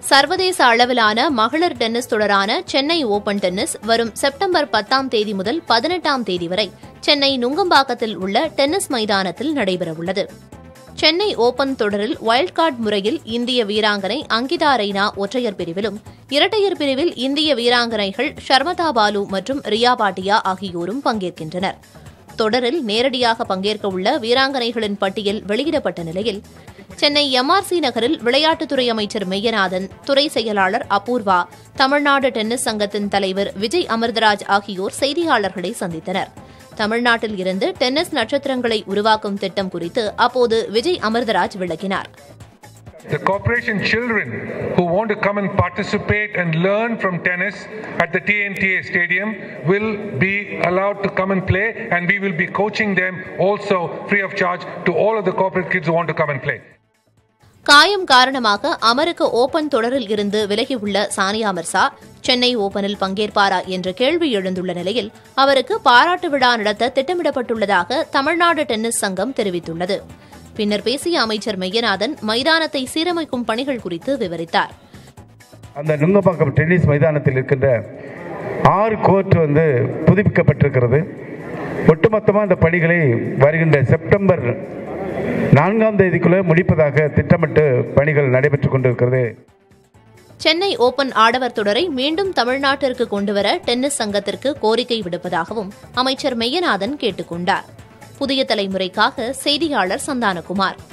சர்வதேச அளவிலான மகளிர் டென்னிஸ் தொடரான சென்னை ஓபன் டென்னிஸ் வரும் செப்டம்பர் பத்தாம் தேதி முதல் பதினெட்டாம் தேதி வரை சென்னை நுங்கம்பாக்கத்தில் உள்ள டென்னிஸ் மைதானத்தில் நடைபெறவுள்ளது சென்னை ஓபன் தொடரில் வைல்ட் கார்டு முறையில் இந்திய வீராங்கனை அங்கிதா ரெய்னா ஒற்றையர் பிரிவிலும் இரட்டையர் பிரிவில் இந்திய வீராங்கனைகள் ஷர்மதா பாலு மற்றும் ரியா பாட்டியா ஆகியோரும் பங்கேற்கின்றனர் தொடரில் நேரடியாக பங்கேற்க உள்ள வீராங்கனைகளின் பட்டியல் வெளியிடப்பட்ட நிலையில் சென்னை எம்ஆர்சி நகரில் விளையாட்டுத்துறை அமைச்சர் மெய்யநாதன் துறை செயலாளர் அபூர்வா தமிழ்நாடு டென்னிஸ் சங்கத்தின் தலைவர் விஜய் அமிர்தராஜ் ஆகியோர் செய்தியாளர்களை சந்தித்தனர் தமிழ்நாட்டில் இருந்து டென்னிஸ் நட்சத்திரங்களை உருவாக்கும் திட்டம் குறித்து அப்போது விஜய் அமிர்தராஜ் விளக்கினார் The corporation children who want to come and participate and learn from tennis at the TNTA Stadium will be allowed to come and play, and we will be coaching them also free of charge to all of the corporate kids who want to come and play. காயம் காரணமாக அமெரிக்க open தொடரில் இருந்து விலகியுள்ள சானியா மிர்சா சென்னை ஓபனில் பங்கேற்பாரா என்ற கேள்வி எழுந்துள்ள நிலையில் அவருக்கு பாராட்டு விழா நடத்த திட்டமிடப்பட்டுள்ளதாக தமிழ்நாடு டென்னிஸ் சங்கம் தெரிவித்துள்ளது பின்னர் பேசிய அமைச்சர் மெய்யநாதன் மைதானத்தை சீரமைக்கும் பணிகள் குறித்து விவரித்தார் அந்த நுங்கம்பாக்கம் டென்னிஸ் மைதானத்தில் இருக்கின்ற ஆறு கோர்ட் வந்து புதுப்பிக்கப்பட்டிருக்கிறது ஒட்டுமொத்தமாக இந்த பணிகளை வருகின்ற செப்டம்பர் நான்காம் தேதிக்குள்ளே முடிப்பதாக திட்டமிட்டு பணிகள் நடைபெற்றுக் கொண்டிருக்கிறது சென்னை ஓபன் ஆடவர் தொடரை மீண்டும் தமிழ்நாட்டிற்கு கொண்டுவர டென்னிஸ் சங்கத்திற்கு கோரிக்கை விடுப்பதாகவும் அமைச்சர் மெய்யநாதன் கேட்டுக் கொண்டார் புதிய தலைமுறைக்காக செய்தியாளர் சந்தானகுமார்